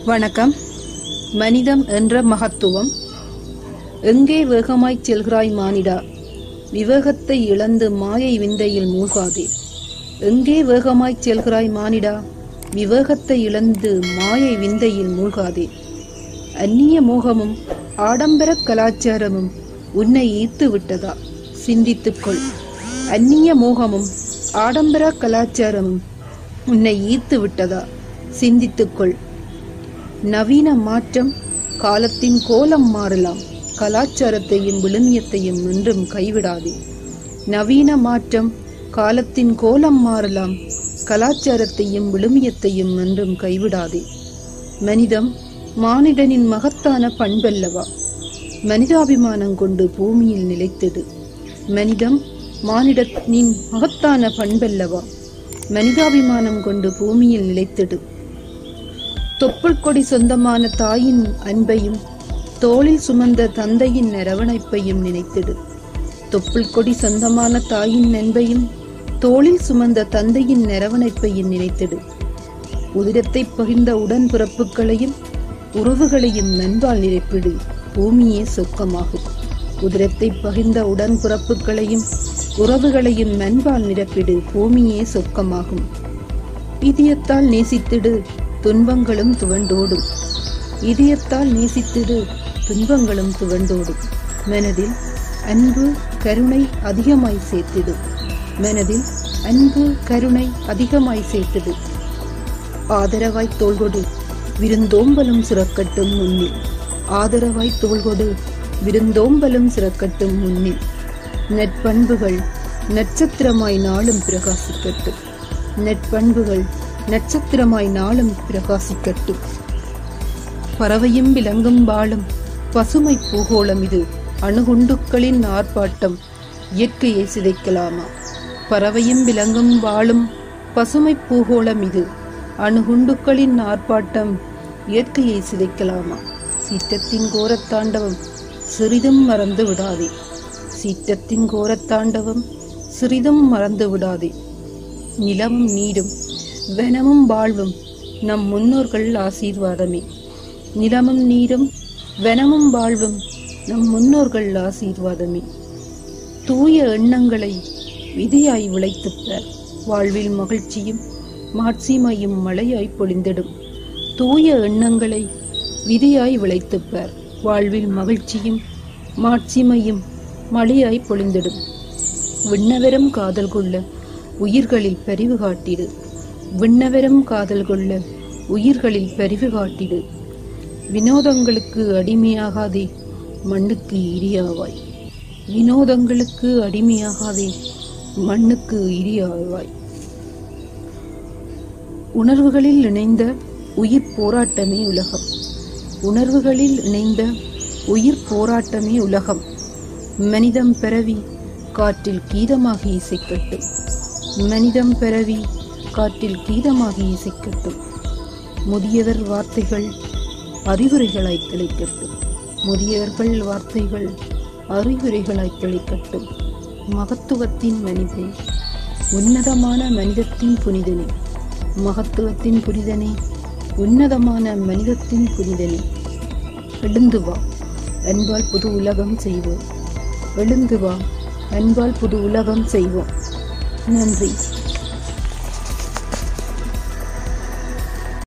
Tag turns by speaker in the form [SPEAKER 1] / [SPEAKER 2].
[SPEAKER 1] வணக்கம் மனிதம் என்ற மகத்துவம் எங்கே வேகமாய்ச் செல்கிறாய் மானிடா விவேகத்தை இழந்து மாயை விந்தையில் மூழ்காதே எங்கே வேகமாய்ச் செல்கிறாய் மானிடா விவேகத்தை இழந்து மாயை விந்தையில் மூழ்காதே அந்நிய மோகமும் ஆடம்பர கலாச்சாரமும் உன்னை ஈர்த்து விட்டதா சிந்தித்துக்கொள் அந்நிய மோகமும் ஆடம்பர கலாச்சாரமும் உன்னை ஈர்த்து விட்டதா சிந்தித்துக்கொள் நவீன மாற்றம் காலத்தின் கோலம் மாறலாம் கலாச்சாரத்தையும் விழுமியத்தையும் என்றும் கைவிடாதே நவீன மாற்றம் காலத்தின் கோலம் மாறலாம் கலாச்சாரத்தையும் விழுமியத்தையும் என்றும் கைவிடாதே மனிதம் மானிடனின் மகத்தான பண்பல்லவா மனிதாபிமானம் கொண்டு பூமியில் நிலைத்திடு மனிதம் மானிடத்தின் மகத்தான பண்பல்லவா மனிதாபிமானம் கொண்டு பூமியில் நிலைத்திடு தொப்புள் கொடி சொந்தமான தாயின் அன்பையும் தோளில் சுமந்த தந்தையின் அரவணைப்பையும் நினைத்திடு தொப்புள் கொடி சொந்தமான தாயின் அன்பையும் தோளில் சுமந்த தந்தையின் அரவணைப்பையும் நினைத்திடு உதிரத்தை பகிர்ந்த உடன்பிறப்புகளையும் உறவுகளையும் நண்பால் நிரப்பிடு பூமியே சொக்கமாகும் உதிரத்தை பகிர்ந்த உடன்பிறப்புகளையும் உறவுகளையும் நண்பால் நிரப்பிடு பூமியே சொக்கமாகும் இதயத்தால் நேசித்திடு துன்பங்களும் துவண்டோடும் இதயத்தால் நேசித்திடு துன்பங்களும் துவண்டோடும் மனதில் அன்பு கருணை அதிகமாய் சேர்த்திடு மனதில் அன்பு கருணை அதிகமாய் சேர்த்திடு ஆதரவாய் தோள்கொடு விருந்தோம்பலும் சிறக்கட்டும் முன்னில் ஆதரவாய் தோள்கொடு விருந்தோம்பலும் சிறக்கட்டும் முன்னில் நற்பண்புகள் நட்சத்திரமாய் நாளும் பிரகாசிக்கட்டும் நற்பண்புகள் நட்சத்திரமாய் நாளும் பிரகாசிக்கட்டும் பறவையும் விலங்கும் வாழும் பசுமை பூகோளம் இது அணுகுண்டுக்களின் ஆர்ப்பாட்டம் இயற்கையை சிதைக்கலாமா பறவையும் விலங்கும் வாழும் பசுமை பூகோளம் இது அணுகுண்டுக்களின் ஆர்ப்பாட்டம் இயற்கையை சிதைக்கலாமா சீற்றத்தின் கோரத்தாண்டவம் சிறிதும் மறந்து விடாதே சீற்றத்தின் கோரத்தாண்டவம் சிறிதும் மறந்து விடாதே நிலமும் நீரும் வனமும் வாழ்வும் நம் முன்னோர்கள் ஆசீர்வாதமே நிலமும் நீரும் வனமும் வாழ்வும் நம் முன்னோர்கள் ஆசீர்வாதமே தூய எண்ணங்களை விதியாய் விளைத்துப்ப வாழ்வில் மகிழ்ச்சியும் மாட்சிமையும் மழையாய் பொழிந்திடும் தூய எண்ணங்களை விதியாய் விளைத்துப்பர் வாழ்வில் மகிழ்ச்சியும் மாட்சிமையும் மழையாய் பொழிந்திடும் விண்ணவரம் காதல் கொள்ள உயிர்களில் பரிவு காட்டிடு விண்ணவரம் காதல் கொள்ள உயிர்களில் பரிவு காட்டிடு வினோதங்களுக்கு அடிமையாகாதே மண்ணுக்கு இரியாவாய் வினோதங்களுக்கு அடிமையாகாதே மண்ணுக்கு இரியாவாய் உணர்வுகளில் இணைந்த உயிர் போராட்டமே உலகம் உணர்வுகளில் இணைந்த உயிர் போராட்டமே உலகம் மனிதம் பிறவி காற்றில் கீதமாகி இசைக்கட்டும் மனிதம் பிறவி காற்றில் கீதமாகி இசைக்கட்டும் முதியவர் வார்த்தைகள் அறிவுரைகளாய் திளைக்கட்டும் முதியவர்கள் வார்த்தைகள் அறிவுரைகளாய் திளைக்கட்டும் மகத்துவத்தின் மனிதே உன்னதமான மனிதத்தின் புனிதனே மகத்துவத்தின் புனிதனே உன்னதமான மனிதத்தின் புனிதனே எழுந்து வா அன்பால் புது உலகம் செய்வோம் எழுந்து வா அன்பால் புது உலகம் செய்வோம் நன்றி